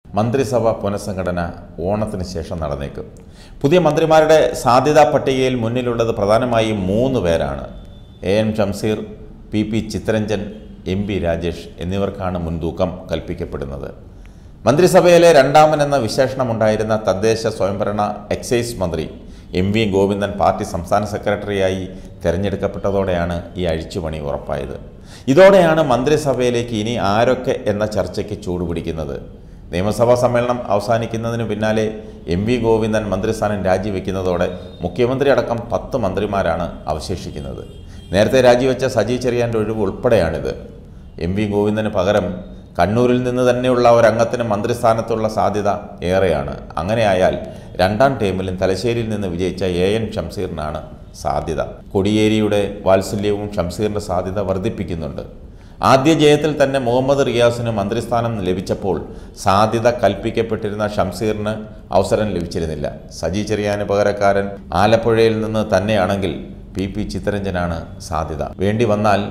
മന്ത്രിസഭ പുനഃസംഘടന ഓണത്തിന് ശേഷം നടന്നേക്കും പുതിയ മന്ത്രിമാരുടെ സാധ്യതാ പട്ടികയിൽ മുന്നിലുള്ളത് പ്രധാനമായും മൂന്ന് പേരാണ് A N Shamseer P P Chitharanjan M P Rajesh എന്നിവർക്കാണ് മുൻതൂക്കം കൽപ്പിക്കപ്പെടുന്നത് മന്ത്രിസഭയിലെ രണ്ടാമൻ എന്ന വിശേഷണമുണ്ടായിരുന്ന തദ്ദേശ സ്വയംഭരണ എക്സൈസ് മന്ത്രി എം വി ഗോവിന്ദൻ പാർട്ടി സംസ്ഥാന സെക്രട്ടറിയായി തിരഞ്ഞെടുക്കപ്പെട്ടതോടെയാണ് ഈ അഴിച്ചുപണി ഉറപ്പായത് ഇതോടെയാണ് മന്ത്രിസഭയിലേക്ക് ഇനി ആരൊക്കെ എന്ന ചർച്ചയ്ക്ക് ചൂടുപിടിക്കുന്നത് നിയമസഭാ സമ്മേളനം അവസാനിക്കുന്നതിന് പിന്നാലെ എം വി ഗോവിന്ദൻ മന്ത്രിസ്ഥാനം രാജിവെക്കുന്നതോടെ മുഖ്യമന്ത്രി അടക്കം പത്ത് മന്ത്രിമാരാണ് അവശേഷിക്കുന്നത് നേരത്തെ രാജിവെച്ച സജി ചെറിയാൻ്റെ ഒഴിവ് ഉൾപ്പെടെയാണിത് എം വി ഗോവിന്ദന് പകരം കണ്ണൂരിൽ നിന്ന് തന്നെയുള്ള ഒരംഗത്തിന് മന്ത്രിസ്ഥാനത്തുള്ള സാധ്യത ഏറെയാണ് അങ്ങനെയായാൽ രണ്ടാം ടേമിലും തലശ്ശേരിയിൽ നിന്ന് വിജയിച്ച എ എൻ ഷംസീറിനാണ് സാധ്യത കൊടിയേരിയുടെ വാത്സല്യവും ഷംസീറിൻ്റെ സാധ്യത വർദ്ധിപ്പിക്കുന്നുണ്ട് ആദ്യ ജയത്തിൽ തന്നെ മുഹമ്മദ് റിയാസിന് മന്ത്രിസ്ഥാനം ലഭിച്ചപ്പോൾ സാധ്യത കൽപ്പിക്കപ്പെട്ടിരുന്ന ഷംസീറിന് അവസരം ലഭിച്ചിരുന്നില്ല സജി ചെറിയാന് പകരക്കാരൻ ആലപ്പുഴയിൽ നിന്ന് തന്നെയാണെങ്കിൽ പി പി ചിത്തരഞ്ജനാണ് സാധ്യത വേണ്ടി വന്നാൽ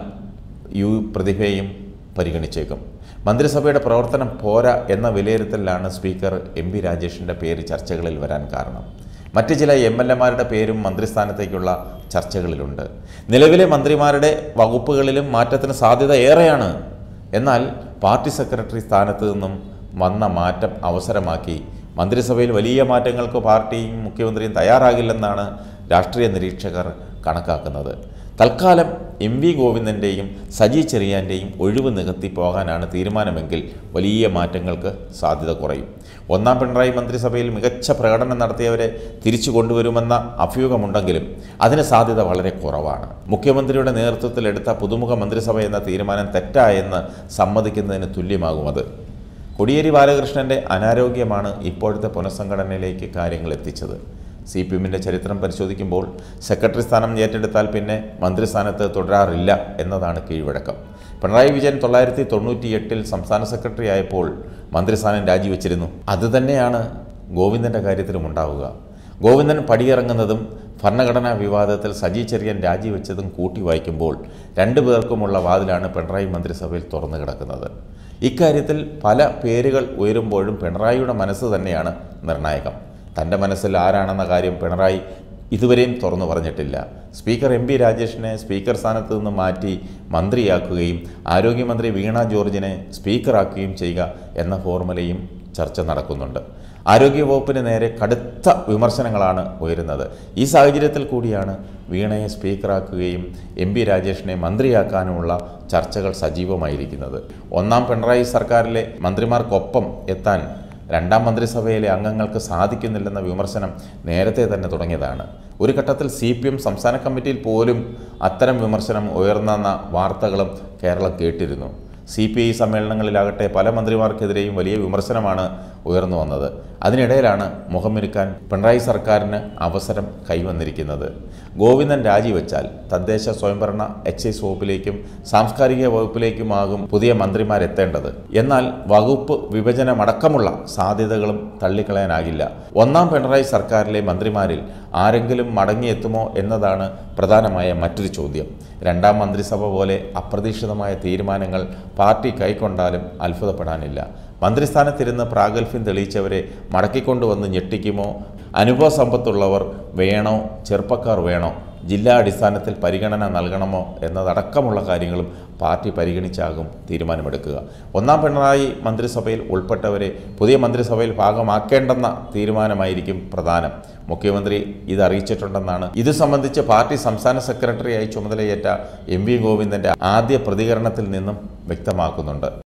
യു പ്രതിഭയും പരിഗണിച്ചേക്കും മന്ത്രിസഭയുടെ പ്രവർത്തനം പോരാ എന്ന വിലയിരുത്തലിലാണ് സ്പീക്കർ എം പി രാജേഷിൻ്റെ പേര് ചർച്ചകളിൽ വരാൻ കാരണം മറ്റ് ചില എം എൽ എമാരുടെ പേരും മന്ത്രിസ്ഥാനത്തേക്കുള്ള ചർച്ചകളിലുണ്ട് നിലവിലെ മന്ത്രിമാരുടെ വകുപ്പുകളിലും മാറ്റത്തിന് സാധ്യത ഏറെയാണ് എന്നാൽ പാർട്ടി സെക്രട്ടറി സ്ഥാനത്ത് നിന്നും വന്ന മാറ്റം അവസരമാക്കി മന്ത്രിസഭയിൽ വലിയ മാറ്റങ്ങൾക്ക് പാർട്ടിയും മുഖ്യമന്ത്രിയും തയ്യാറാകില്ലെന്നാണ് രാഷ്ട്രീയ നിരീക്ഷകർ കണക്കാക്കുന്നത് തൽക്കാലം എം വി ഗോവിന്ദൻ്റെയും സജി ചെറിയാൻ്റെയും ഒഴിവ് നികത്തി പോകാനാണ് തീരുമാനമെങ്കിൽ വലിയ മാറ്റങ്ങൾക്ക് സാധ്യത കുറയും ഒന്നാം പിണറായി മന്ത്രിസഭയിൽ മികച്ച പ്രകടനം നടത്തിയവരെ തിരിച്ചു കൊണ്ടുവരുമെന്ന അഭ്യൂഹമുണ്ടെങ്കിലും അതിന് സാധ്യത വളരെ കുറവാണ് മുഖ്യമന്ത്രിയുടെ നേതൃത്വത്തിലെടുത്ത പുതുമുഖ മന്ത്രിസഭ എന്ന തീരുമാനം തെറ്റായെന്ന് സമ്മതിക്കുന്നതിന് തുല്യമാകും അത് കോടിയേരി ബാലകൃഷ്ണൻ്റെ അനാരോഗ്യമാണ് ഇപ്പോഴത്തെ പുനഃസംഘടനയിലേക്ക് കാര്യങ്ങൾ എത്തിച്ചത് സി പി എമ്മിൻ്റെ ചരിത്രം പരിശോധിക്കുമ്പോൾ സെക്രട്ടറി സ്ഥാനം ഏറ്റെടുത്താൽ പിന്നെ മന്ത്രിസ്ഥാനത്ത് തുടരാറില്ല എന്നതാണ് കീഴ്വഴക്കം പിണറായി വിജയൻ തൊള്ളായിരത്തി തൊണ്ണൂറ്റിയെട്ടിൽ സംസ്ഥാന സെക്രട്ടറി ആയപ്പോൾ മന്ത്രിസ്ഥാനം രാജിവെച്ചിരുന്നു അതുതന്നെയാണ് ഗോവിന്ദൻ്റെ കാര്യത്തിലും ഉണ്ടാവുക ഗോവിന്ദൻ പടിയിറങ്ങുന്നതും ഭരണഘടനാ വിവാദത്തിൽ സജി ചെറിയൻ രാജിവെച്ചതും കൂട്ടി വായിക്കുമ്പോൾ രണ്ടു പേർക്കുമുള്ള വാതിലാണ് പിണറായി മന്ത്രിസഭയിൽ തുറന്നു കിടക്കുന്നത് ഇക്കാര്യത്തിൽ പല പേരുകൾ ഉയരുമ്പോഴും പിണറായിയുടെ മനസ്സ് തന്നെയാണ് നിർണായകം തൻ്റെ മനസ്സിൽ ആരാണെന്ന കാര്യം പിണറായി ഇതുവരെയും തുറന്നു പറഞ്ഞിട്ടില്ല സ്പീക്കർ എം പി രാജേഷിനെ സ്പീക്കർ സ്ഥാനത്ത് നിന്ന് മാറ്റി മന്ത്രിയാക്കുകയും ആരോഗ്യമന്ത്രി വീണ ജോർജിനെ സ്പീക്കറാക്കുകയും ചെയ്യുക എന്ന ഫോർമുലയും ചർച്ച നടക്കുന്നുണ്ട് ആരോഗ്യവകുപ്പിന് നേരെ കടുത്ത വിമർശനങ്ങളാണ് ഉയരുന്നത് ഈ സാഹചര്യത്തിൽ കൂടിയാണ് വീണയെ സ്പീക്കറാക്കുകയും എം പി രാജേഷിനെ മന്ത്രിയാക്കാനുമുള്ള ചർച്ചകൾ സജീവമായിരിക്കുന്നത് ഒന്നാം പിണറായി സർക്കാരിലെ മന്ത്രിമാർക്കൊപ്പം എത്താൻ രണ്ടാം മന്ത്രിസഭയിലെ അംഗങ്ങൾക്ക് സാധിക്കുന്നില്ലെന്ന വിമർശനം നേരത്തെ തന്നെ തുടങ്ങിയതാണ് ഒരു ഘട്ടത്തിൽ സി പി എം സംസ്ഥാന കമ്മിറ്റിയിൽ പോലും അത്തരം വിമർശനം ഉയർന്നെന്ന വാർത്തകളും കേരളം കേട്ടിരുന്നു സി പി ഐ സമ്മേളനങ്ങളിലാകട്ടെ പല മന്ത്രിമാർക്കെതിരെയും വലിയ വിമർശനമാണ് ഉയർന്നു വന്നത് അതിനിടയിലാണ് മുഖമൊരുക്കാൻ പിണറായി സർക്കാരിന് അവസരം കൈവന്നിരിക്കുന്നത് ഗോവിന്ദൻ രാജിവെച്ചാൽ തദ്ദേശ സ്വയംഭരണ എക്സൈസ് വകുപ്പിലേക്കും സാംസ്കാരിക വകുപ്പിലേക്കുമാകും പുതിയ മന്ത്രിമാരെത്തേണ്ടത് എന്നാൽ വകുപ്പ് വിഭജനമടക്കമുള്ള സാധ്യതകളും തള്ളിക്കളയാനാകില്ല ഒന്നാം പിണറായി സർക്കാരിലെ മന്ത്രിമാരിൽ ആരെങ്കിലും മടങ്ങിയെത്തുമോ എന്നതാണ് പ്രധാനമായ മറ്റൊരു ചോദ്യം രണ്ടാം മന്ത്രിസഭ പോലെ അപ്രതീക്ഷിതമായ തീരുമാനങ്ങൾ പാർട്ടി കൈക്കൊണ്ടാലും അത്ഭുതപ്പെടാനില്ല മന്ത്രിസ്ഥാനത്തിരുന്ന് പ്രാഗൽഭ്യം തെളിയിച്ചവരെ മടക്കിക്കൊണ്ടുവന്ന് ഞെട്ടിക്കുമോ അനുഭവ സമ്പത്തുള്ളവർ വേണോ ചെറുപ്പക്കാർ വേണോ ജില്ലാ അടിസ്ഥാനത്തിൽ പരിഗണന നൽകണമോ എന്നതടക്കമുള്ള കാര്യങ്ങളും പാർട്ടി പരിഗണിച്ചാകും തീരുമാനമെടുക്കുക ഒന്നാം പിണറായി മന്ത്രിസഭയിൽ ഉൾപ്പെട്ടവരെ പുതിയ മന്ത്രിസഭയിൽ ഭാഗമാക്കേണ്ടെന്ന തീരുമാനമായിരിക്കും പ്രധാനം മുഖ്യമന്ത്രി ഇത് അറിയിച്ചിട്ടുണ്ടെന്നാണ് ഇത് സംബന്ധിച്ച് പാർട്ടി സംസ്ഥാന സെക്രട്ടറിയായി ചുമതലയേറ്റ എം വി ഗോവിന്ദൻ്റെ ആദ്യ പ്രതികരണത്തിൽ നിന്നും വ്യക്തമാക്കുന്നുണ്ട്